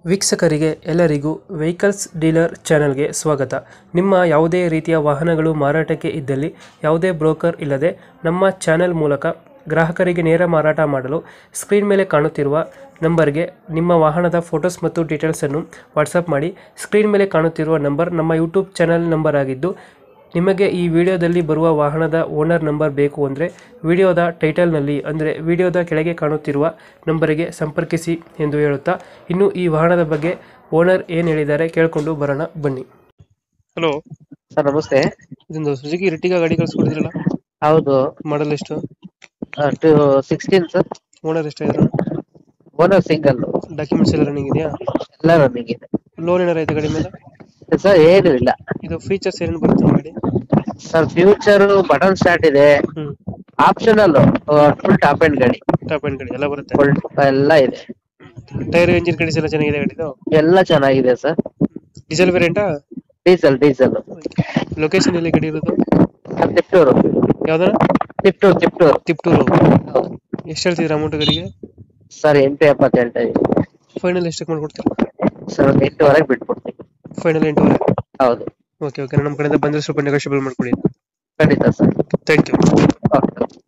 ವೀಕ್ಷಕರಿಗೆ ಎಲ್ಲರಿಗೂ vehicles dealer ಚಾನೆಲ್ಗೆ ಸ್ವಾಗತ ನಿಮ್ಮ ಯಾವುದೇ ರೀತಿಯ ವಾಹನಗಳು ಮಾರಾಟಕ್ಕೆ ಇದ್ದಲ್ಲಿ ಯಾವುದೇ ಬ್ರೋಕರ್ ಇಲ್ಲದೆ ನಮ್ಮ ಚಾನೆಲ್ ಮೂಲಕ ಗ್ರಾಹಕರಿಗೆ ನೇರ ಮಾರಾಟ ಮಾಡಲು ಸ್ಕ್ರೀನ್ ಮೇಲೆ ಕಾಣುತ್ತಿರುವ ನಂಬರ್ಗೆ ನಿಮ್ಮ ವಾಹನದ ಫೋಟೋಸ್ ಮತ್ತು ಡೀಟೇಲ್ಸನ್ನು ವಾಟ್ಸಪ್ ಮಾಡಿ ಸ್ಕ್ರೀನ್ ಮೇಲೆ ಕಾಣುತ್ತಿರುವ ನಂಬರ್ ನಮ್ಮ ಯೂಟ್ಯೂಬ್ ಚಾನೆಲ್ ನಂಬರ್ ಆಗಿದ್ದು ನಿಮಗೆ ಈ ವಿಡಿಯೋದಲ್ಲಿ ಬರುವ ವಾಹನದ ಓನರ್ ನಂಬರ್ ಬೇಕು ಅಂದರೆ ವಿಡಿಯೋದ ಟೈಟಲ್ನಲ್ಲಿ ಅಂದರೆ ವಿಡಿಯೋದ ಕೆಳಗೆ ಕಾಣುತ್ತಿರುವ ನಂಬರಿಗೆ ಸಂಪರ್ಕಿಸಿ ಎಂದು ಹೇಳುತ್ತಾ ಇನ್ನು ಈ ವಾಹನದ ಬಗ್ಗೆ ಓನರ್ ಏನು ಹೇಳಿದ್ದಾರೆ ಕೇಳಿಕೊಂಡು ಬರೋಣ ಬನ್ನಿ ಹಲೋ ಸರ್ ನಮಸ್ತೆ ಇದೊಂದು ಸುಜುಕಿ ರಿಟಿಗ ಗಾಡಿ ಕಳಿಸ್ಕೊಡಿದ್ರಲ್ಲ ಹೌದು ಮಾಡಲ್ ಎಷ್ಟು ಸಿಕ್ಸ್ಟೀನ್ ಸರ್ ಓನರ್ ಎಷ್ಟು ಇದ್ರು ಓನರ್ ಸಿಂಗಲ್ ಡಾಕ್ಯುಮೆಂಟ್ಸ್ ಎಲ್ಲ ರನ್ನಿಂಗ್ ಇದೆಯಾ ಎಲ್ಲ ರನ್ನಿಂಗ್ ಇದೆ ಲೋನ್ ಏನಾರ ಐತೆ ಗಾಡಿ ಮೇಲೆ ಸರ್ ಏನು ಇಲ್ಲ ಇದು ಫೀಚರ್ಸ್ ಏನೇನು ಬರುತ್ತೆ ಗಾಡಿ ಸರ್ ಫ್ಯೂಚರ್ ಬಟನ್ ಸ್ಟಾರ್ಟ್ ಇದೆ ಹ್ಞೂ ಆಪ್ಷನಲ್ ಫುಲ್ ಟಾಪ್ ಅಂಡ್ ಗಾಡಿ ಟಾಪ್ ಎಂಡ್ ಗಾಡಿ ಎಲ್ಲ ಬರುತ್ತೆ ಫುಲ್ ಎಲ್ಲ ಇದೆ ಟೈರ್ ಇಂಜಿನ್ ಕಂಡೀಷನ್ ಎಲ್ಲ ಚೆನ್ನಾಗಿದೆ ಗಾಡಿದು ಎಲ್ಲ ಚೆನ್ನಾಗಿದೆ ಸರ್ ಡೀಸೆಲ್ ವೇರಿಯಂಟಾ ಡೀಸೆಲ್ ಡೀಸೆಲ್ ಲೊಕೇಶನ್ ಎಲ್ಲಿ ಗಾಡಿ ಇರೋದು ತಿಪ್ಟೂರು ಯಾವ್ದಾರ ತಿಪ್ಟೂರು ತಿಪ್ಟೂರು ತಿಪ್ಟೂರು ಹೌದು ಎಷ್ಟು ಹೇಳ್ತಿದ್ರ ಅಮೌಂಟ್ ಗಾಡಿಗೆ ಸರ್ ಎಂಟು ಎಪ್ಪತ್ತೆಂಟು ಇದೆ ಫೈನಲ್ ಎಷ್ಟಕ್ಕೆ ಮಾಡ್ಕೊಡ್ತೀರಾ ಸರ್ ಒಂದು ಎಂಟುವರೆಗೆ ಬಿಟ್ಬಿಡ್ತೀನಿ ಫೈನಲ್ ಎಂಟೂವರೆ ಹೌದು ಓಕೆ ಓಕೆ ನಮ್ಮ ಕಡೆಯಿಂದ ಬಂದರೆ ಸ್ವಲ್ಪ ನೆಗೋಷಿಯಬಲ್ ಮಾಡ್ಕೊಡಿ ಖಂಡಿತ ಸರ್ ಥ್ಯಾಂಕ್ ಯು ಓಕೆ